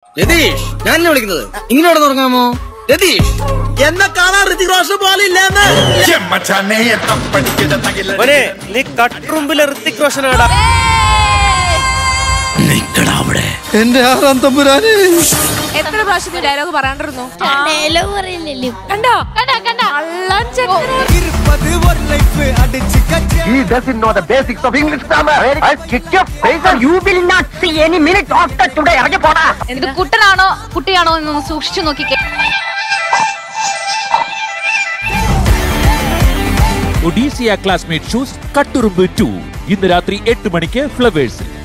രതീഷ് ഞാൻ എന്നെ വിളിക്കുന്നത് ഇങ്ങനെ ഇവിടെ തുടങ്ങാമോ രതീഷ് എന്നെ കാണാൻ ഋതിക് റോഷൻ പോലെ ഇല്ലെന്ന് മോനെ നീ കട്ടുറുമ്പിലെ ഋത്തിക് റോഷനാടാ എന്റെ ആറാം തമ്പുരാനെ എത്ര പ്രാവശ്യം നീ ഡയലോഗ് പറയാണ്ടിരുന്നു ഡയലോഗ് പറയില്ലല്ലോ കണ്ടോ കണ്ടോ കണ്ടോ കള്ളൻ ചെക്കൻ He doesn't know the basics of English grammar. I'll kick your face and you will not see any minute after today. ഇറങ്ങി പോടാ ഇത് കുട്ടനാണോ കുട്ടിയാണോ എന്നൊന്ന് സൂക്ഷിച്ചു നോക്കിക്കേ ഒഡീസിയ ക്ലാസ്മേറ്റ് ഷൂസ് കട്ടുറുമ്പ് ടു ഇന്ന് രാത്രി എട്ട് മണിക്ക് ഫ്ലവേഴ്സിൽ